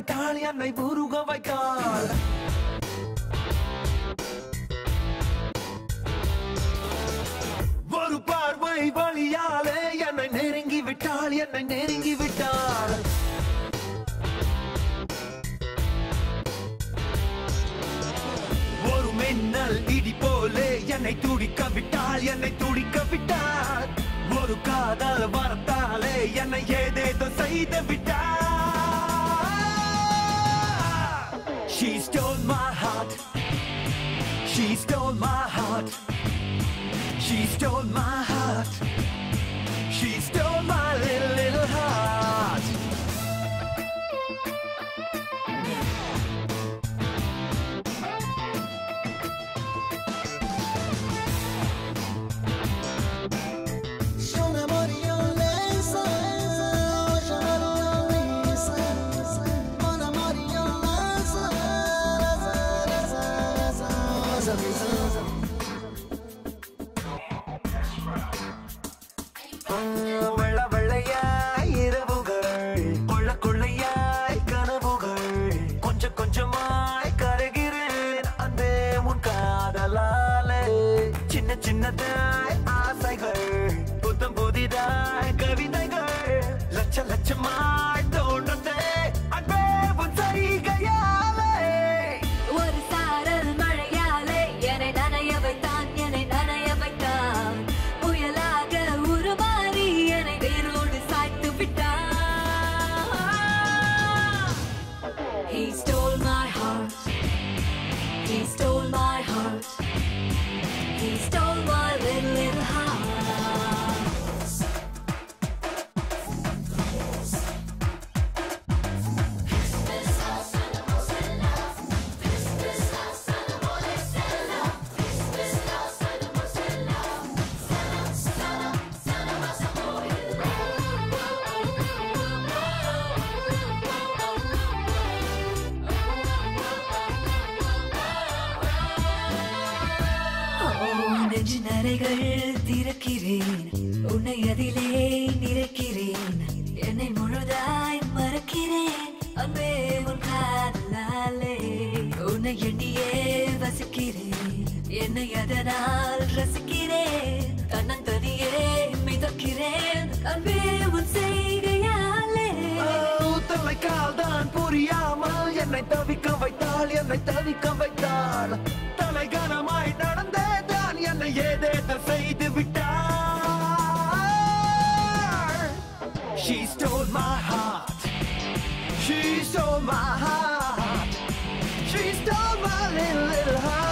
விட்டாள் என்னை உருக வைத்தாள் ஒரு பார்வை வழியாலே என்னை நெருங்கி விட்டாள் என்னை நெருங்கி விட்டாள் ஒரு மின்னல் இடி போலே என்னை துடிக்க விட்டாள் என்னை துடிக்க விட்டாள் ஒரு காதல் வரத்தாலே என்னை ஏதேதோ செய்து விட்டாள் She stole my heart She stole my heart She stole my heart She stole my little little heart Sono Maria Lisa, sono Maria Lisa, sono Maria Lisa, Lisa, Lisa, Lisa, Lisa. வெள்ள வெள்ளையாய் இரவுகள் கொள்ள கொள்ளையாய் கனவுகள் கொஞ்சம் கொஞ்சமாய் கருகிறேன் அந்த உன் காதலாலே சின்ன சின்னதாய் ஆசைகள் புத்தம் புதிதாய் கவிதைகள் லட்ச லட்சமாய் தோன்றதே அன்பே உன் செய்கையாலே ஒரு சாரல் மழையாலே என்னை நனைய வைத்தான் என்னை நனைய வைத்தான் புயலாக உருமாறி என்னை வேரோடு சாய்த்து விட்டான் He stole my heart He stole my heart He stole my little little heart ஓ, நெஞ்சு நரைகள் திறக்கிறேன் உன்னை அதிலே நிறைக்கிறேன் என்னை முழுதாய் மறக்கிறேன் அன்பே உன் காதலாலே உன்னை எண்ணியே வசிக்கிறேன் என்னை அதனால் ரசிக்கிறேன் தன்னந்தனியே மிதக்கிறேன் அன்பே உன் செய்கையாலே தலைக்கால் தான் புரியாமல் என்னை தவிக்க வைத்தாள் என்னை தவிக்க வைத்தாள் தலைகனமாய் நடந்தே தான் என்னை ஏதேத செய்து விட்டாள் She stole my heart She stole my heart She stole my little little heart